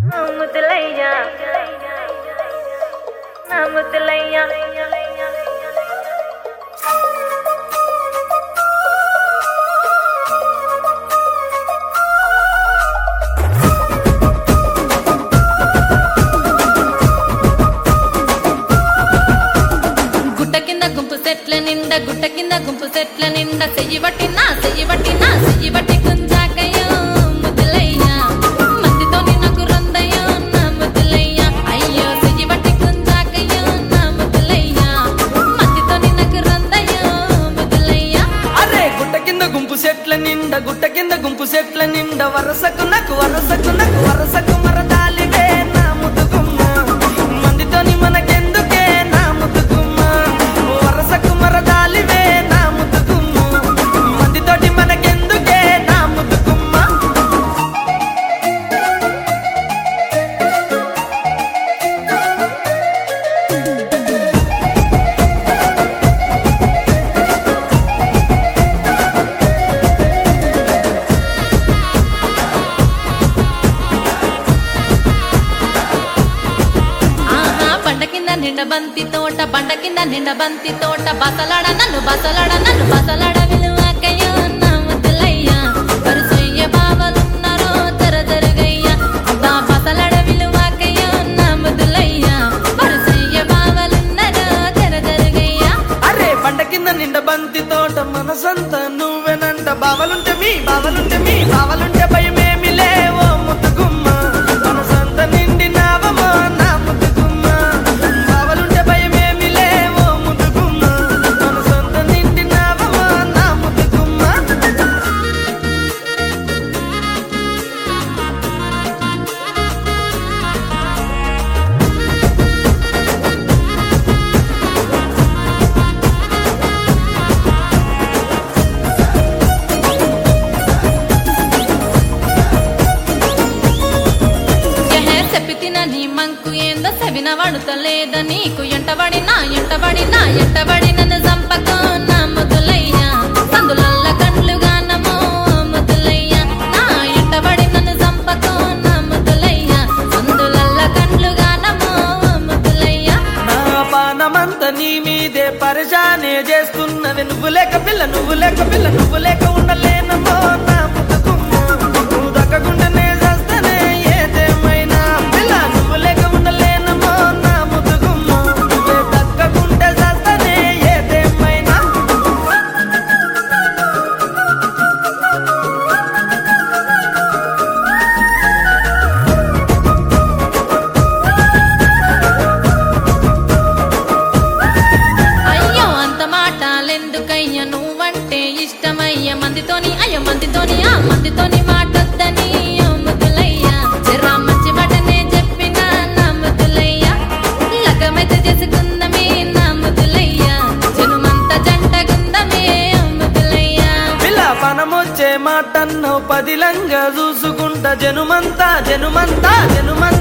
నా ముద్దులయ్యా నా ముద్దులయ్యా గుట్ట కింద గుంపు సెట్ల నిండా గుట్ట కింద గుంపు సెట్ల నిండా చెయ్యి పట్టినా చెయ్యి పట్టినా చెయ్యి పట్టి కుంజాకయ్యో ముద్దులయ్యా మందితో నాకు రందయ్యో నా ముద్దులయ్యా అయ్యో చెయ్యి పట్టి కుంజాకయ్యో నా ముద్దులయ్యా మందితో నాకు రందయ్యో ముద్దులయ్యా అరే గుట్ట కింద గుంపు సెట్ల నిండా గుట్ట కింద గుంపు సెట్ల నిండా వరసకు నాకు వరసకు నాకు వరసకు మరదాలివే నా ముదుగుమ్మ మందితోని మనకెందుకే నా ముదుగుమ్మ వరసకు మరదాలివే నా ముదుగుమ్మ మందితోటి మనకెందుకే నా ముదుగుమ్మ ఆహా పండ కింద నిండ బంతి తోట పండ కింద నిండ బంతి తోట బసలాడ నన్ను బసలాడ నన్ను బసలాడ విలువకయ్యో నా ముద్దులయ్యా వరుసయ్య బావలున్నారో తెర జరగయ్యా అబ్బా బసలాడ విలువకయ్యో నా ముద్దులయ్యా వరుసయ్య బావలున్నారో తెర జరగయ్యా అరే పంట కింద నిండ బంతి తోట మనసంత నువ్వెనంట బావలుంటే మీ బావలుంటే మీ బావలుంటే భయమేమి లేవో ముద్దుగుమ్మ మనసంత నిండినావమో నా ముద్దుగుమ్మ బావలుంటే భయమేమి లేవో ముద్దుగుమ్మ మనసంత నిండినావమో నా ముద్దుగుమ్మ ఎహే చెప్పితిన నీ మంకు ఏందో సెవిన వడుతలేద నీకు ఎంటబడినా ఎంటబడినా ఎంటబడి నన్ను చంపకో నా ముద్దులయ్యా సందులల్ల కండ్లుగా నమో ముద్దులయ్యా నా ఎంటబడి నన్ను చంపకో నా ముద్దులయ్యా సందులల్ల కండ్లుగా నమో ముద్దులయ్యా నా పానమంత నీ మీదే పరిశానే చేస్తున్నది నువ్వు లేక పిల్ల నువ్వు లేక పిల్ల నువ్వు లేక ఉండలేనమ్మో నా ముద్దుగుమ్మ నువ్వు దక్కకుండానే చేస్తానే ఏదేమైనా పిల్ల నువ్వు లేక ఉండలేనమ్మో నా ముద్దుగుమ్మ నువ్వే దక్కకుంటే చేస్తానే ఏదేమైనా అయ్యో అంత మాటలెందుకయ్య నువ్వంటే ఇష్టమయ్య మందితోని అయ్యో మందితోని ఆ మందితోని మాటొద్దని ఓ ముద్దులయ్య చెర్రా మంచి మాటనే చెప్పిన నా ముద్దులయ్య లగమైతే చేసుకుందమే నా ముద్దులయ్య జనుమంత జంటగుందమే ఓ ముద్దులయ్య పిల్ల పనమొచ్చే మాటన్నో పదిలంగా చూసుకుంటా జనుమంతా జనుమంతా జనుమంతా